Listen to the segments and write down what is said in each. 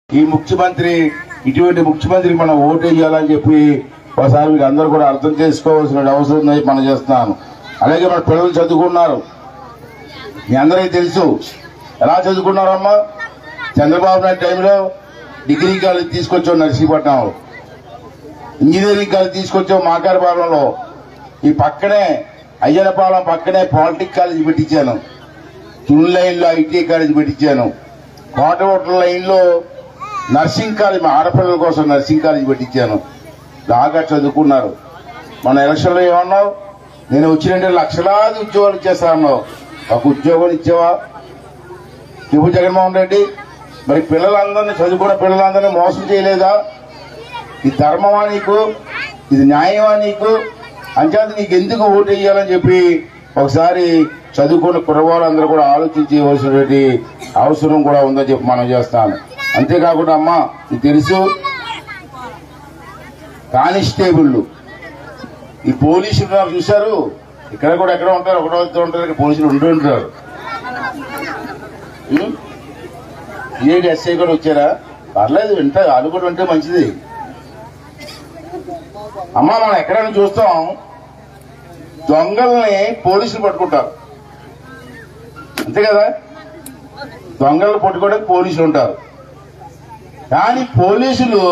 ఈ ముఖ్యమంత్రి ఇటువంటి ముఖ్యమంత్రికి మనం ఓటు వేయాలని చెప్పి ఒకసారి మీరు అందరూ కూడా అర్థం చేసుకోవాల్సిన అవసరం ఉందని మనం చేస్తున్నాను అలాగే మన పిల్లలు చదువుకున్నారు మీ అందరికీ తెలుసు ఎలా చదువుకున్నారమ్మా చంద్రబాబు నాయుడు టైంలో డిగ్రీ కాలేజ్ తీసుకొచ్చాం నర్సీపట్నంలో ఇంజనీరింగ్ కాలేజ్ తీసుకొచ్చాం మాకారపాలెంలో ఈ పక్కనే అయ్యనపాలెం పక్కనే పాలిటిక్ కాలేజ్ పెట్టించాను తుని లైన్లో ఐటీ కాలేజ్ పెట్టించాను కోటవోట్ల లైన్లో నర్సింగ్ కాలేజ్ మా ఆడపిల్లల కోసం నర్సింగ్ కాలేజ్ పెట్టించాను బాగా చదువుకున్నారు మన ఎలక్షన్లో ఏమన్నావు నేను వచ్చినంటే లక్షలాది ఉద్యోగాలు ఇచ్చేస్తా అన్నావు ఒక ఉద్యోగం ఇచ్చావా చెప్పు జగన్మోహన్ రెడ్డి మరి పిల్లలందరినీ చదువుకున్న పిల్లలందరినీ మోసం చేయలేదా ఇది ధర్మమా నీకు ఇది న్యాయమా నీకు అంచేత నీకు ఎందుకు ఓటు వేయాలని చెప్పి ఒకసారి చదువుకున్న కుర్రవాళ్ళందరూ కూడా ఆలోచించవలసినటువంటి అవసరం కూడా ఉందని చెప్పి మనం చేస్తాను అంతేకాకుండా అమ్మా నీకు తెలుసు కానిస్టేబుళ్ళు ఈ పోలీసులు ఉన్నారు చూశారు ఇక్కడ కూడా ఎక్కడ ఉంటారు ఒకటో ఇద్దరు ఉంటారు ఇక్కడ పోలీసులు ఉంటూ ఉంటారు ఉం? ఏంటి ఎస్ఐ కూడా వచ్చారా పర్లేదు వింటా వాళ్ళు కూడా వింటే మంచిది అమ్మా మనం ఎక్కడైనా చూస్తాం దొంగల్ని పోలీసులు పట్టుకుంటారు అంతే కదా దొంగలను పట్టుకోవడానికి పోలీసులు ఉంటారు కానీ పోలీసులు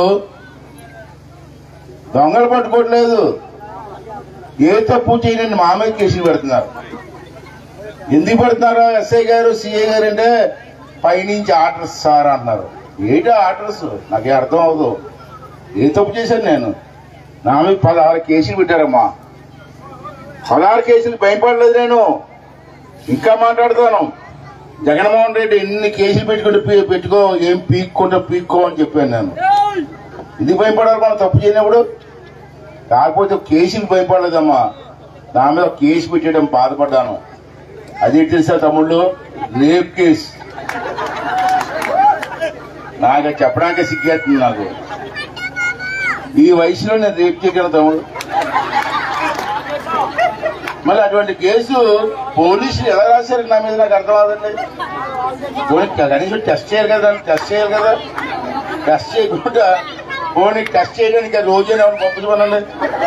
దొంగలు పట్టుకోవట్లేదు ఏ తప్పు చేయని మా మీద కేసులు పెడుతున్నారు ఎందుకు పెడుతున్నారు ఎస్ఐ గారు సిఐ గారు అంటే పైనుంచి ఆర్డర్స్ సార్ అంటున్నారు ఏంటి ఆర్డర్స్ నాకే అర్థం అవదు ఏ తప్పు చేశాను నేను నా మీద పదహారు కేసులు పెట్టారమ్మా పదహారు కేసులు భయపడలేదు నేను ఇంకా మాట్లాడతాను జగన్మోహన్ రెడ్డి ఎన్ని కేసులు పెట్టుకుంటే పీ- పెట్టుకో ఏం పీక్కుంటే పీక్కో అని చెప్పాను నేను ఎందుకు భయపడాలి మనం తప్పు చేయనప్పుడు కాకపోతే కేసులు భయపడలేదమ్మా నా మీద ఒక కేసు పెట్టడం బాధపడ్డాను అది తెలుసా తమ్ముళ్ళు రేప్ కేసు నాకు చెప్పడానికి సిగ్గేస్తుంది నాకు ఈ వయసులో నేను రేప్ చేయగలను తమ్ముడు మళ్ళీ అటువంటి కేసు పోలీసులు ఎలా రాశారు నా మీద నాకు అర్థం అవ్వదండి పోనీ కనీసం టెస్ట్ చేయాలి కదా టెస్ట్ చేయాలి కదా టెస్ట్ చేయకుండా పోనీ టెస్ట్ చేయడానికి రోజైనా పంపించమనండి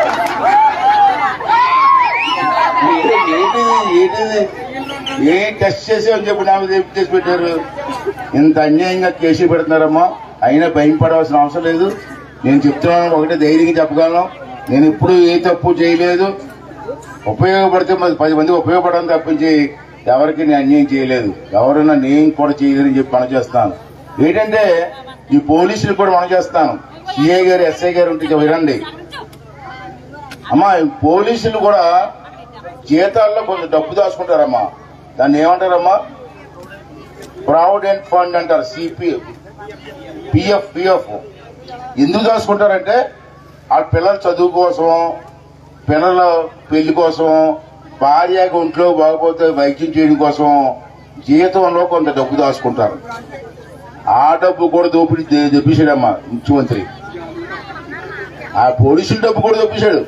ఏంటిది ఏంటిది ఏ టెస్ట్ చేసామని చెప్పి నా మీద ఏం చేసి పెట్టారు ఇంత అన్యాయంగా కేసులు పెడుతున్నారమ్మా అయినా భయం పడవలసిన అవసరం లేదు నేను చెప్తున్నాను ఒకటే ధైర్యంగా చెప్పగలను నేను ఇప్పుడు ఏ తప్పు చేయలేదు ఉపయోగపడితే మరి పది మంది ఉపయోగపడడం తప్పించి ఎవరికి నేను అన్యాయం చేయలేదు ఎవరైనా నేను కూడా చేయలేదని చెప్పి మనం చేస్తాను ఏంటంటే ఈ పోలీసులు కూడా మనం చేస్తాను సిఐ గారు ఎస్ఐ గారు ఉంటే వినండి అమ్మా ఈ పోలీసులు కూడా జీతాల్లో కొంచెం డబ్బు దాచుకుంటారమ్మా దాన్ని ఏమంటారమ్మా ప్రావిడెంట్ ఫండ్ అంటారు సిపి పిఎఫ్ పిఎఫ్ ఎందుకు దాచుకుంటారంటే ఆ పిల్లల చదువు కోసం పిల్లల పెళ్లి కోసం భార్యకు ఒంట్లో బాగపోతే వైద్యం చేయడం కోసం జీతంలో కొంత డబ్బు దాచుకుంటారు ఆ డబ్బు కూడా దోపిడీ దే- దొబ్బేశాడమ్మా ముఖ్యమంత్రి ఆ పోలీసుల డబ్బు కూడా దొబ్బేశాడు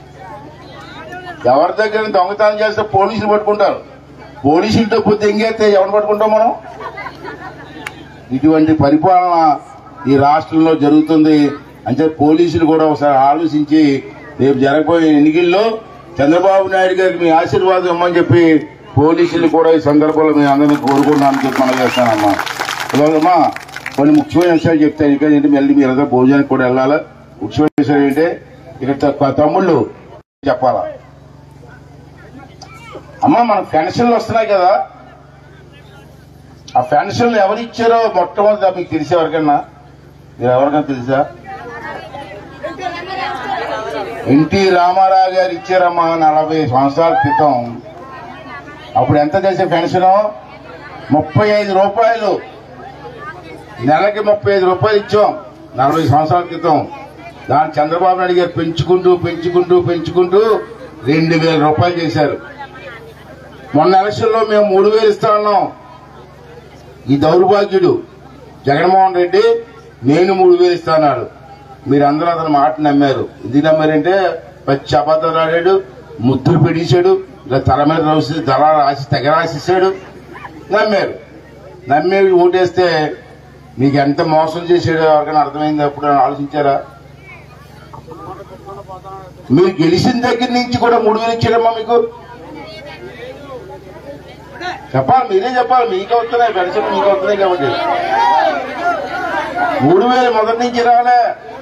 ఎవరి దగ్గర దొంగతనం చేస్తే పోలీసులు పట్టుకుంటారు పోలీసుల డబ్బు తెంగేస్తే ఎవరు పట్టుకుంటాం మనం ఇటువంటి పరిపాలన ఈ రాష్ట్రంలో జరుగుతుంది అంటే పోలీసులు కూడా ఒకసారి ఆలోచించి రేపు జరగబోయే ఎన్నికల్లో చంద్రబాబు నాయుడు గారికి మీ ఆశీర్వాదం ఇమ్మని చెప్పి పోలీసులు కూడా ఈ సందర్భంలో మీ అందరినీ కోరుకున్నానని చెప్పి మనం చేస్తానమ్మా ఇవాళమ్మా కొన్ని ముఖ్యమైన విషయాలు చెప్తాను ఇంకా ఏంటి మళ్ళీ మీరు అందరూ భోజనానికి కూడా వెళ్ళాలా ముఖ్యమైన విషయం ఏంటంటే ఇక్కడ త- తమ్ముళ్ళు చెప్పాలా అమ్మా మన పెన్షన్లు వస్తున్నాయి కదా ఆ పెన్షన్లు ఎవరు ఇచ్చారో మొట్టమొదటి మీకు తెలిసే ఎవరికన్నా మీరు ఎవరికైనా తెలుసా ఎన్టీ రామారావు గారు ఇచ్చారమ్మా నలభై సంవత్సరాల క్రితం అప్పుడు ఎంత చేసే పెన్షన్ ముప్పై ఐదు రూపాయలు నెలకి ముప్పై ఐదు రూపాయలు ఇచ్చాం నలభై సంవత్సరాల క్రితం దాన్ని చంద్రబాబు నాయుడు గారు పెంచుకుంటూ పెంచుకుంటూ పెంచుకుంటూ రెండు వేల రూపాయలు చేశారు మొన్న ఎలక్షన్ లో మేము మూడు వేలు ఇస్తా ఉన్నాం ఈ దౌర్భాగ్యుడు జగన్మోహన్ రెడ్డి నేను మూడు వేలు ఇస్తా అన్నాడు మీరందరూ అతని మాట నమ్మారు ఎందుకు నమ్మారంటే పచ్చి అబద్ధాలు ఆడాడు ముద్దులు పెట్టేశాడు ఇలా తల మీద రాసి తల రాసి తెగ రాసిస్తాడు నమ్మారు నమ్మే ఓటేస్తే మీకు ఎంత మోసం చేసాడో ఎవరికైనా అర్థమైంది అప్పుడు ఆలోచించారా మీరు గెలిచిన దగ్గర నుంచి కూడా మూడు వేలు ఇచ్చాడమ్మా మీకు చెప్పాలి మీరే చెప్పాలి మీకు వస్తున్నాయి పెన్షన్ మీకు వస్తున్నాయి కాబట్టి మూడు వేలు మొదటి నుంచి రాలే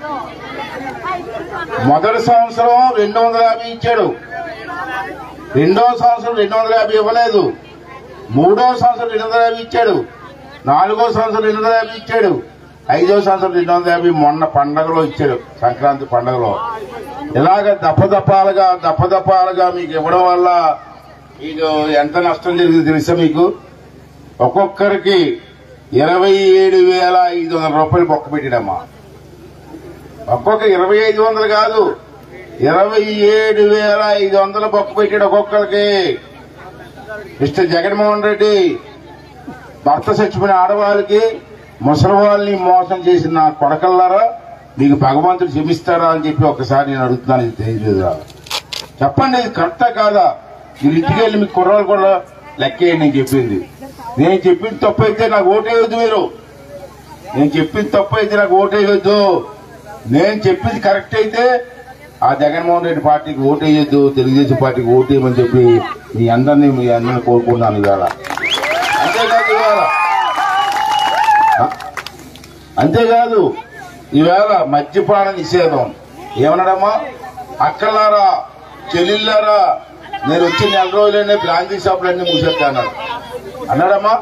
మొదటి సంవత్సరం రెండు వందల యాభై ఇచ్చాడు రెండవ సంవత్సరం రెండు వందల యాభై ఇవ్వలేదు మూడవ సంవత్సరం రెండు వందల యాభై ఇచ్చాడు నాలుగో సంవత్సరం రెండు వందల యాభై ఇచ్చాడు ఐదో సంవత్సరం రెండు వందల యాభై మొన్న పండగలో ఇచ్చాడు సంక్రాంతి పండగలో ఇలాగ దప్పదప్పాలుగా దప్పదప్పాలుగా మీకు ఇవ్వడం వల్ల మీకు ఎంత నష్టం జరిగింది తెలుసా మీకు ఒక్కొక్కరికి ఇరవై ఏడు వేల ఐదు వందల రూపాయలు బొక్క పెట్టాడమ్మా ఒక్కొక్క ఇరవై ఐదు వందలు కాదు ఇరవై ఏడు వేల ఐదు వందలు బొక్క పెట్టాడు ఒక్కొక్కరికి మిస్టర్ జగన్మోహన్ రెడ్డి భర్త చచ్చిపోయిన ఆడవాళ్ళకి ముసలి వాళ్ళని మోసం చేసిన నా కొడకల్లారా మీకు భగవంతుడు క్షమిస్తారా అని చెప్పి ఒకసారి నేను అడుగుతున్నాను ఇది తెలియదు చెప్పండి ఇది కరెక్టా కాదా మీరు ఇంటికి వెళ్ళి మీ కుర్రాలు కూడా లెక్కేయండి నేను చెప్పింది నేను చెప్పింది తప్పు అయితే నాకు ఓటేయొద్దు మీరు నేను చెప్పింది తప్పు అయితే నాకు ఓటేయొద్దు నేను చెప్పింది కరెక్ట్ అయితే ఆ జగన్మోహన్ రెడ్డి పార్టీకి ఓటేయొద్దు తెలుగుదేశం పార్టీకి ఓటేయమని చెప్పి మీ అందరినీ మీ అందరిని కోరుకున్నాను ఇవాళ అంతేకాదు ఇవాళ అ- అంతేకాదు ఈవేళ మద్యపాన నిషేధం ఏమన్నాడమ్మా అక్కలారా చెల్లిళ్ళారా నేను వచ్చి నెల రోజులనే బ్రాంతి షాపులన్నీ మూసేస్తా అన్నాడు అన్నాడమ్మా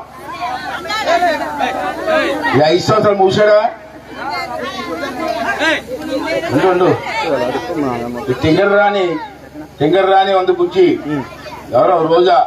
ఈ ఐదు సంవత్సరాలు మూసాడా ఉండు ఉండు ఈ టింగర్ రాణి టింగర్ రాణి ఉంది బుజ్జి ఎవరో రోజా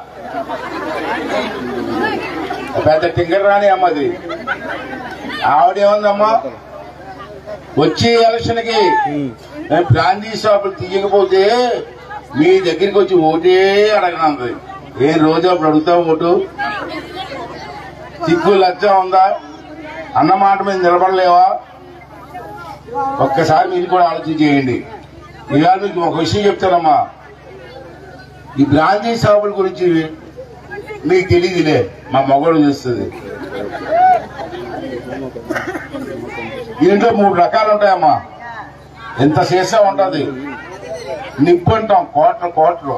పెద్ద టింగర్ రాణి అమ్మది ఆవిడేముందమ్మా వచ్చే ఎలక్షన్ కి మేము బ్రాందీ షాపులు తీయకపోతే మీ దగ్గరికి వచ్చి ఓటే అడగనంది ఏ రోజు అప్పుడు అడుగుతావు ఓటు సిగ్గు లజ్జ ఉందా అన్న మాట మీద నిలబడలేవా ఒక్కసారి మీరు కూడా ఆలోచన చేయండి ఇవాళ మీకు ఒక విషయం చెప్తానమ్మా ఈ బ్రాందీ షాపుల గురించి మీకు తెలియదులే మా మగవాడు చూస్తుంది దీంట్లో మూడు రకాలు ఉంటాయమ్మా ఎంత సీసా ఉంటది నిప్పు అంటాం కోటర్ కోటరు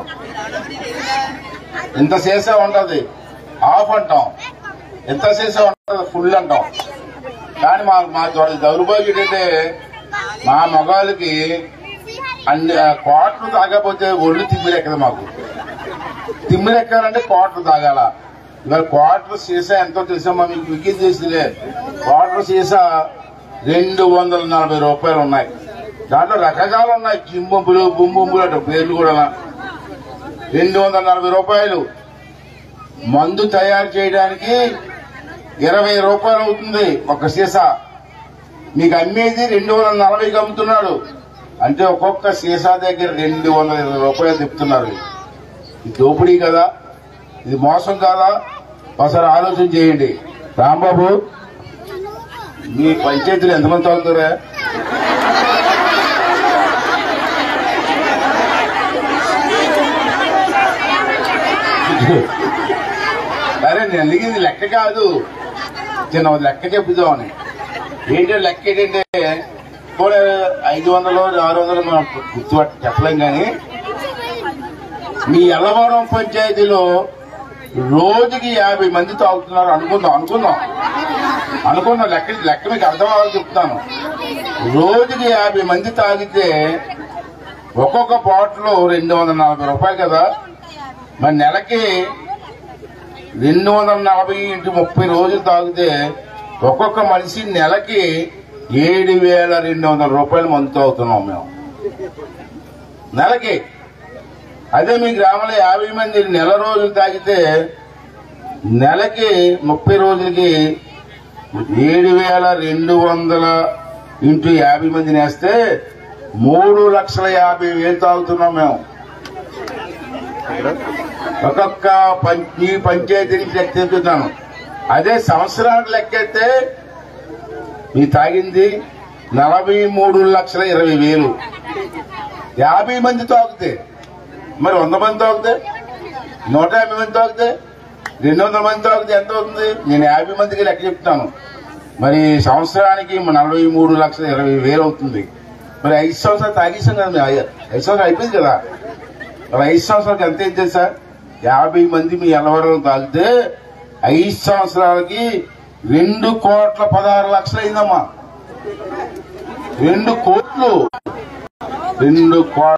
ఎంత సీసా ఉంటది ఆఫ్ అంటాం ఎంత సీసా ఉంటది ఫుల్ అంటాం కానీ మా మా దౌ- దౌర్భాగ్యం ఏంటంటే మా మగాళ్ళకి అన్ని కోటలు తాగకపోతే ఒళ్ళు తిమ్మిరెక్కదు మాకు తిమ్మిరెక్కాలంటే క్వార్టర్ తాగాల ఇవాళ క్వార్టర్ సీసా ఎంతో తెలుసమ్మా మీకు వికీ చేసిలే క్వార్టర్ సీసా రెండు వందల నలభై రూపాయలు ఉన్నాయి దాంట్లో రకరకాలు ఉన్నాయి జింబొంబులు బొంబొంబులు అటు పేర్లు కూడా రెండు వందల నలభై రూపాయలు మందు తయారు చేయడానికి ఇరవై రూపాయలు అవుతుంది ఒక సీసా మీకు అమ్మేది రెండు వందల నలభైకి అమ్ముతున్నాడు అంటే ఒక్కొక్క సీసా దగ్గర రెండు వందల ఇరవై రూపాయలు తిప్పుతున్నారు ఇది దోపిడీ కదా ఇది మోసం కాదా ఒకసారి ఆలోచన చేయండి రాంబాబు మీ పంచాయతీలు ఎంతమంది తాగుతారా అరే నేను అడిగింది లెక్క కాదు చిన్న లెక్క చెప్పుదామని ఏంటంటే లెక్క ఏంటంటే పోనీ ఐదు వందలు ఆరు వందలు మనం గుర్తుపట్ట చెప్పలేం కానీ మీ ఎల్లవరం పంచాయతీలో రోజుకి యాభై మంది తాగుతున్నారు అనుకుందాం అనుకుందాం అనుకున్న లెక్క లెక్క మీకు అర్థం అవ్వాలి చెప్తాను రోజుకి యాభై మంది తాగితే ఒక్కొక్క బాటిల్ రెండు వందల నలభై రూపాయలు కదా మరి నెలకి రెండు వందల నలభై ఇంటూ ముప్పై రోజులు తాగితే ఒక్కొక్క మనిషి నెలకి ఏడు వేల రెండు వందల రూపాయలు మందు తాగుతున్నాం మేము నెలకి అదే మీ గ్రామంలో యాభై మంది నెల రోజులు తాగితే నెలకి ముప్పై రోజులకి ఏడు వేల రెండు వందల ఇంటూ యాభై మందిని వేస్తే మూడు లక్షల యాభై వేలు తాగుతున్నాం మేము ఒక్కొక్క పం- ఈ పంచాయతీ నుంచి లెక్క చెప్తున్నాను అదే సంవత్సరానికి లెక్కెత్తే మీ తాగింది నలభై మూడు లక్షల ఇరవై వేలు యాభై మంది తాగితే మరి వంద మంది తాగితే నూట యాభై మంది తాగితే రెండు వందల మంది తాగితే ఎంత అవుతుంది నేను యాభై మందికి లెక్క చెప్తాను మరి సంవత్సరానికి నలభై మూడు లక్షల ఇరవై వేలు అవుతుంది మరి ఐదు సంవత్సరాలు తాగేసాం కదా మేము. ఐ- ఐదు సంవత్సరాలు అయిపోయింది కదా మరి ఐదు సంవత్సరాలకి ఎంత ఏం తెలుసా యాభై మంది మీ ఎలవరం తాగితే ఐదు సంవత్సరాలకి రెండు కోట్ల పదహారు లక్షలు అయిందమ్మా రెండు కోట్లు రెండు కోట్ల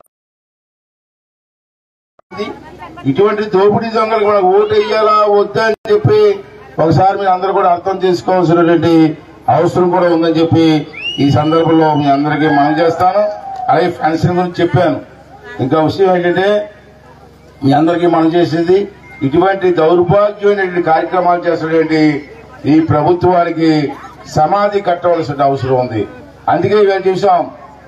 ఇటువంటి దోపిడీ దొంగలకు మనకు ఓటు వేయాలా వద్దా అని చెప్పి ఒకసారి మీరు అందరూ కూడా అర్థం చేసుకోవాల్సినటువంటి అవసరం కూడా ఉందని చెప్పి ఈ సందర్భంలో మీ అందరికీ మనం చేస్తాను అలాగే పెన్షన్ గురించి చెప్పాను ఇంకా విషయం ఏంటంటే మీ అందరికీ మనం చేసేది ఇటువంటి దౌర్భాగ్యమైనటువంటి కార్యక్రమాలు చేసినటువంటి ఈ ప్రభుత్వానికి సమాధి కట్టవలసిన అవసరం ఉంది అందుకే ఇవాళ చూసాం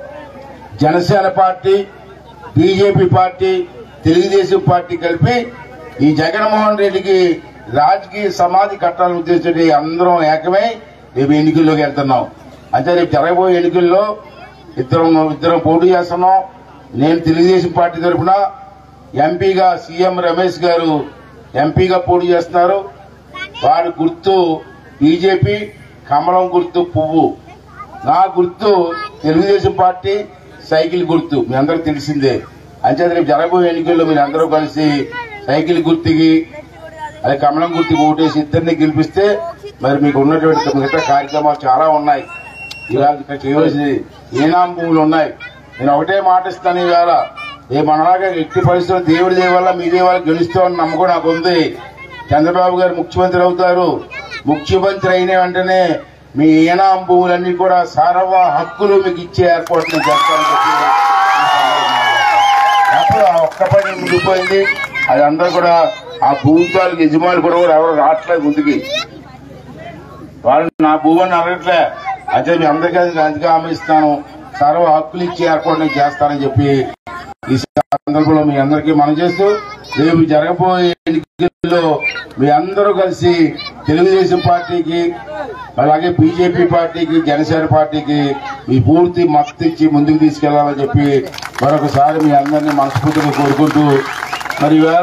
Janasena party BJP party Telugu Desam party కలిపి ఈ జగన్మోహన్ రెడ్డికి రాజకీయ సమాధి కట్టాలని ఉద్దేశించి అందరం ఏకమై రేపు ఎన్నికల్లోకి వెళ్తున్నాం అంటే రేపు జరగబోయే ఎన్నికల్లో ఇద్దరం ఇద్దరం పోటీ చేస్తున్నాం నేను తెలుగుదేశం పార్టీ తరఫున ఎంపీగా సీఎం రమేష్ గారు ఎంపీగా పోటీ చేస్తున్నారు వారి గుర్తు బీజేపీ కమలం గుర్తు పువ్వు నా గుర్తు తెలుగుదేశం పార్టీ సైకిల్ గుర్తు మీ అందరికి తెలిసిందే అంచేత రేపు జరగబోయే ఎన్నికల్లో మీరు అందరూ కలిసి సైకిల్ గుర్తుకి అదే కమలం గుర్తుకి ఓటేసి ఇద్దరిని గెలిపిస్తే మరి మీకు ఉన్నటువంటి మిగతా కార్యక్రమాలు చాలా ఉన్నాయి ఇలా ఇక్కడ చేయవలసింది ఏనాం భూములు ఉన్నాయి నేను ఒకటే మాట ఇస్తాను ఈవేళ ఏ మనలాగా ఎట్టి పరిస్థితుల్లో దేవుడి దేవ వల్ల మీ దేవాల గెలుస్తామని నమ్మకం నాకు ఉంది చంద్రబాబు గారు ముఖ్యమంత్రి అవుతారు ముఖ్యమంత్రి అయిన వెంటనే మీ ఏనాం భూములన్నీ కూడా సారవ హక్కులు మీకు ఇచ్చే ఏర్పాటు నేను చేస్తానని చెప్పి ఈ సందర్భంగా అప్పుడు ఆ ఒక్క పని ముందుకుపోయింది అది అందరూ కూడా ఆ భూమితాలకు యజమానులు కూడా కూడా ఎవరు రావట్లేదు ముందుకి వాళ్ళు నా భూమిని అడగట్లే అయితే మీ అందరికీ అది అందుకే హామీ ఇస్తాను సర్వ హక్కులు ఇచ్చి ఏర్పాటు నేను చేస్తానని చెప్పి ఈ సందర్భంలో మీ అందరికీ మనం చేస్తూ రేపు జరగబోయే ఎన్నికల్లో మీ అందరూ కలిసి తెలుగుదేశం పార్టీకి అలాగే బీజేపీ పార్టీకి జనసేన పార్టీకి మీ పూర్తి మద్దతు ఇచ్చి ముందుకు తీసుకెళ్లాలని చెప్పి మరొకసారి మీ అందరినీ మనస్ఫూర్తిగా కోరుకుంటూ మరి ఈవేళ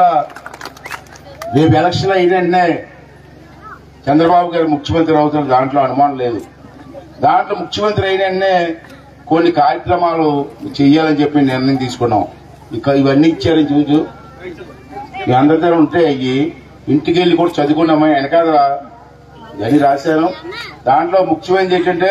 రేపు ఎలక్షన్ అయిన వెంటనే చంద్రబాబు గారు ముఖ్యమంత్రి అవుతున్న దాంట్లో అనుమానం లేదు దాంట్లో ముఖ్యమంత్రి అయిన వెంటనే కొన్ని కార్యక్రమాలు చెయ్యాలని చెప్పి నిర్ణయం తీసుకున్నాం ఇక ఇవన్నీ ఇచ్చారని చూచు మీ అందరి దగ్గర ఉంటే అయ్యి ఇంటికి వెళ్ళి కూడా చదువుకున్నామా వెనకాల ఇవన్నీ రాశాను దాంట్లో ముఖ్యమైనది ఏంటంటే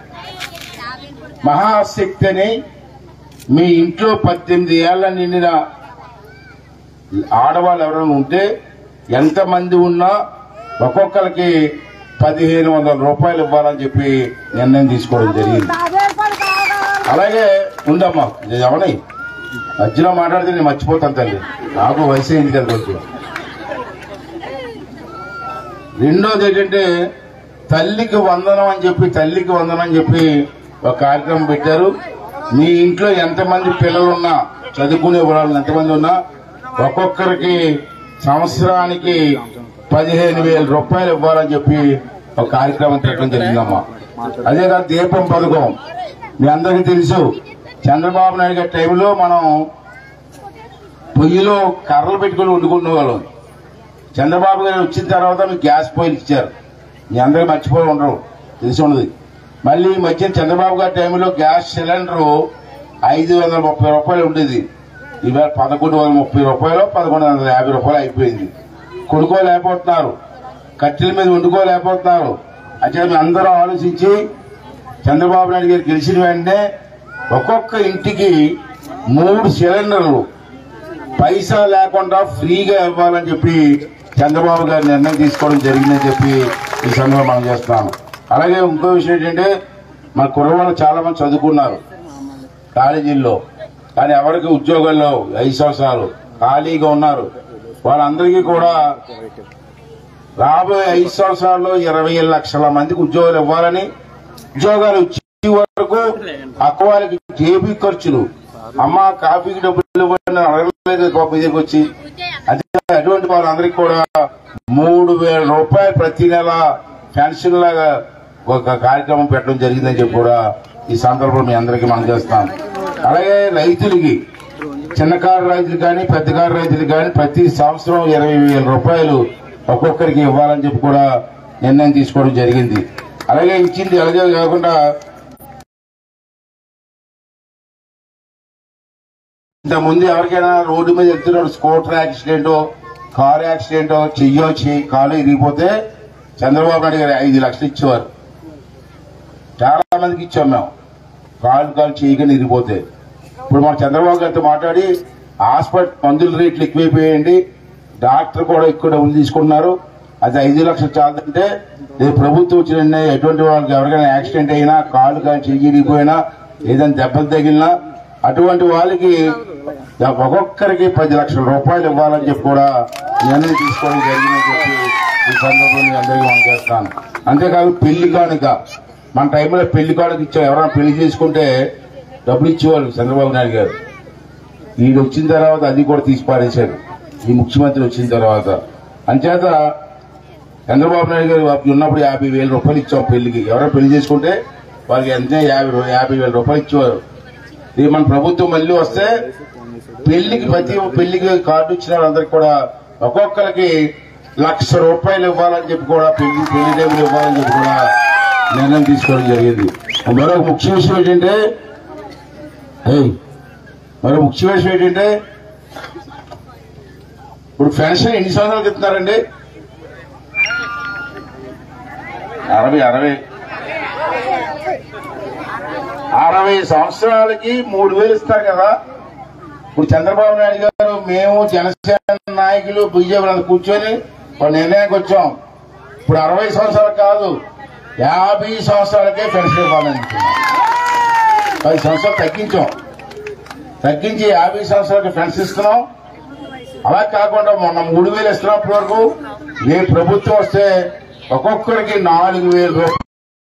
మహాశక్తి అని మీ ఇంట్లో పద్దెనిమిది ఏళ్ల నిండిన ఆడవాళ్ళు ఎవరైనా ఉంటే ఎంతమంది ఉన్నా ఒక్కొక్కరికి పదిహేను వందల రూపాయలు ఇవ్వాలని చెప్పి నిర్ణయం తీసుకోవడం జరిగింది అలాగే ఉండమ్మా ఇది ఎవరి మధ్యలో మాట్లాడితే నేను మర్చిపోతాను తల్లి నాకు వయసు అయింది కదా కొంచెం రెండోది ఏంటంటే తల్లికి వందనం అని చెప్పి తల్లికి వందనం అని చెప్పి ఒక కార్యక్రమం పెట్టారు మీ ఇంట్లో ఎంతమంది పిల్లలు ఉన్నా చదువుకునే వాళ్ళు ఎంతమంది ఉన్నా ఒక్కొక్కరికి సంవత్సరానికి పదిహేను వేల రూపాయలు ఇవ్వాలని చెప్పి ఒక కార్యక్రమం పెట్టడం జరిగిందమ్మా అదే కాదు దీపం పథకం మీ అందరికీ తెలుసు చంద్రబాబు నాయుడు గారి టైంలో మనం పొయ్యిలో కర్రలు పెట్టుకుని వండుకునే వాళ్ళం చంద్రబాబు గారు వచ్చిన తర్వాత మీకు గ్యాస్ పొయ్యిలు ఇచ్చారు మీ అందరికీ మర్చిపోయి ఉండరు తెలిసి ఉండదు మళ్ళీ ఈ మధ్య చంద్రబాబు గారి టైంలో గ్యాస్ సిలిండర్ ఐదు వందల ముప్పై రూపాయలు ఉండేది ఈవేళ పదకొండు వందల ముప్పై రూపాయలు పదకొండు వందల యాభై రూపాయలు అయిపోయింది కొనుక్కోలేకపోతున్నారు కట్టెల మీద వండుకోలేకపోతున్నారు అంటే మీ అందరూ ఆలోచించి చంద్రబాబు నాయుడు గారు గెలిచిన వెంటనే ఒక్కొక్క ఇంటికి మూడు సిలిండర్లు పైసా లేకుండా ఫ్రీగా ఇవ్వాలని చెప్పి చంద్రబాబు గారు నిర్ణయం తీసుకోవడం జరిగిందని చెప్పి ఈ సందర్భంగా మనం చేస్తున్నాను అలాగే ఇంకో విషయం ఏంటంటే మన కుర్రవాళ్ళు చాలా మంది చదువుకున్నారు కాలేజీల్లో కానీ ఎవరికి ఉద్యోగాల్లో ఐదు సంవత్సరాలు ఖాళీగా ఉన్నారు వాళ్ళందరికీ కూడా రాబోయే ఐదు సంవత్సరాల్లో ఇరవై ఏడు లక్షల మందికి ఉద్యోగాలు ఇవ్వాలని ఉద్యోగాలు ఇచ్చే వరకు అక్క వాళ్ళకి జేబీ ఖర్చులు అమ్మ కాఫీకి డబ్బులు ఇవ్వండి అని అడగలేదు పాప దగ్గరికి వచ్చి అదే అటువంటి వాళ్ళందరికీ కూడా మూడు వేల రూపాయలు ప్రతి నెల పెన్షన్ లాగా ఒక కార్యక్రమం పెట్టడం జరిగిందని చెప్పి కూడా ఈ సందర్భంలో మీ అందరికీ మనం చేస్తాం అలాగే రైతులకి చిన్నకారు రైతులు కానీ పెద్దకారు రైతులు కానీ ప్రతి సంవత్సరం ఇరవై వేల రూపాయలు ఒక్కొక్కరికి ఇవ్వాలని చెప్పి కూడా నిర్ణయం తీసుకోవడం జరిగింది అలాగే ఇచ్చింది అలాగే కాకుండా ఇంత ముందు ఎవరికైనా రోడ్డు మీద వెళ్తున్నాడు స్కూటర్ యాక్సిడెంట్ కారు యాక్సిడెంట్ చెయ్యొచ్చి కాలు ఇరిగిపోతే చంద్రబాబు నాయుడు గారు ఐదు లక్షలు ఇచ్చేవారు చాలా మందికి ఇచ్చాం మేము కాలు కాలు చేయగానే ఇరిగిపోతే ఇప్పుడు మన చంద్రబాబు గారితో మాట్లాడి హాస్పిటల్ మందుల రేట్లు ఎక్కువైపోయాయండి డాక్టర్ కూడా ఎక్కువ డబ్బులు తీసుకుంటున్నారు అది ఐదు లక్షలు చాలంటే రేపు ప్రభుత్వం వచ్చిన ఎటువంటి వాళ్ళకి ఎవరికైనా యాక్సిడెంట్ అయినా కాలు కాలు చెయ్యి ఇరిగిపోయినా ఏదైనా దెబ్బలు తగిలినా అటువంటి వాళ్ళకి ఒక్కొక్కరికి పది లక్షల రూపాయలు ఇవ్వాలని చెప్పి కూడా నిర్ణయం తీసుకోవడం జరిగిందని చెప్పి ఈ సందర్భంగా అందరికీ మనం చేస్తాను అంతేకాదు పెళ్లి కానుక మన టైంలో పెళ్లి కానుక ఇచ్చాం ఎవరైనా పెళ్లి చేసుకుంటే డబ్బులు ఇచ్చేవాళ్ళు చంద్రబాబు నాయుడు గారు ఈయన వచ్చిన తర్వాత అది కూడా తీసి పారేశాడు ఈ ముఖ్యమంత్రి వచ్చిన తర్వాత అంచేత చంద్రబాబు నాయుడు గారు అప్పుడు ఉన్నప్పుడు యాభై వేల రూపాయలు ఇచ్చాం పెళ్లికి ఎవరైనా పెళ్లి చేసుకుంటే వాళ్ళకి వెంటనే యాభై రూ- యాభై వేల రూపాయలు ఇచ్చేవారు ఇది మన ప్రభుత్వం మళ్ళీ వస్తే పెళ్లికి ప్రతి పెళ్లికి కార్డు ఇచ్చిన వాళ్ళందరికీ కూడా ఒక్కొక్కరికి లక్ష రూపాయలు ఇవ్వాలని చెప్పి కూడా పెళ్లి పెళ్లి టైంలో ఇవ్వాలని చెప్పి కూడా నిర్ణయం తీసుకోవడం జరిగింది మరొక ముఖ్య విషయం ఏంటంటే ఏయ్, మరో ముఖ్య విషయం ఏంటంటే ఇప్పుడు పెన్షన్ ఎన్ని సంవత్సరాలకు ఇస్తున్నారండి అరవై అరవై అరవై సంవత్సరాలకి మూడు వేలు ఇస్తారు కదా ఇప్పుడు చంద్రబాబు నాయుడు గారు మేము జనసేన నాయకులు బీజేపీ అంతా కూర్చొని ఒక నిర్ణయానికి వచ్చాం ఇప్పుడు అరవై సంవత్సరాలు కాదు యాభై సంవత్సరాలకే పెన్షన్ ఇవ్వాలని అనుకున్నాం. పది సంవత్సరాలు తగ్గించాం తగ్గించి యాభై సంవత్సరాలకి పెన్షన్ ఇస్తున్నాం అలా కాకుండా మొన్న మూడు వేలు ఇస్తున్నప్పటి వరకు ఏ ప్రభుత్వం వస్తే ఒక్కొక్కరికి నాలుగు వేల రూపాయలు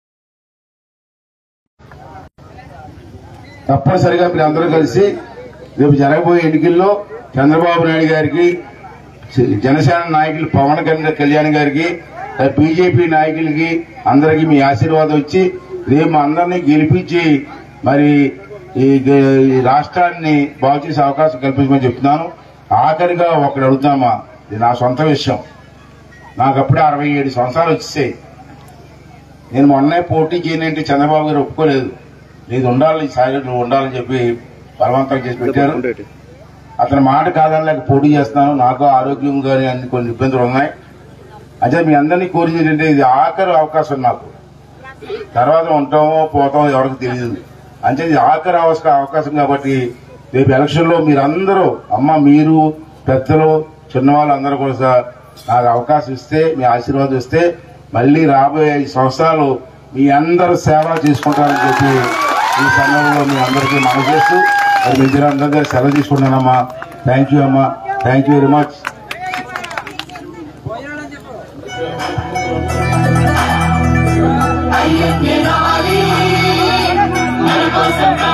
తప్పనిసరిగా మీరు అందరూ కలిసి రేపు జరగబోయే ఎన్నికల్లో చంద్రబాబు నాయుడు గారికి జనసేన నాయకులు పవన్ కళ్యాణ్ కళ్యాణ్ గారికి బీజేపీ నాయకులకి అందరికీ మీ ఆశీర్వాదం ఇచ్చి రేపు మా అందరినీ గెలిపించి మరి ఈ గ- ఈ రాష్ట్రాన్ని బాగు చేసే అవకాశం కల్పించమని చెప్తున్నాను ఆఖరిగా ఒకటి అడుగుతామా ఇది నా సొంత విషయం నాకు అప్పుడే అరవై ఏడు సంవత్సరాలు వచ్చేసాయి నేను మొన్నే పోటీ చేయనంటే చంద్రబాబు గారు ఒప్పుకోలేదు నీది ఉండాలి ఈసారి నువ్వు ఉండాలని చెప్పి బలవంతం చేసి పెట్టారు అతని మాట కాదనలేక పోటీ చేస్తున్నాను నాకు ఆరోగ్యం కానీ అన్ని కొన్ని ఇబ్బందులు ఉన్నాయి అదే మీ అందరినీ కోరింది ఏంటంటే ఇది ఆఖరి అవకాశం నాకు తర్వాత ఉంటామో పోతామో ఎవరికి తెలియదు అంటే ఇది ఆఖరి అవసర అవకాశం కాబట్టి రేపు ఎలక్షన్ లో మీరందరూ అమ్మ మీరు పెద్దలు చిన్నవాళ్ళు అందరూ కూడా సార్ నాకు అవకాశం ఇస్తే మీ ఆశీర్వాదం ఇస్తే మళ్ళీ రాబోయే ఐదు సంవత్సరాలు మీ అందరూ సేవ చేసుకుంటారని చెప్పి ఈ సందర్భంలో మీ అందరికీ మనం చేస్తూ మరి మీ ఇద్దరు అందరి దగ్గర సెలవు తీసుకుంటానమ్మా థ్యాంక్ యూ అమ్మా thank you very much Ayyappa రావాలి మన కోసం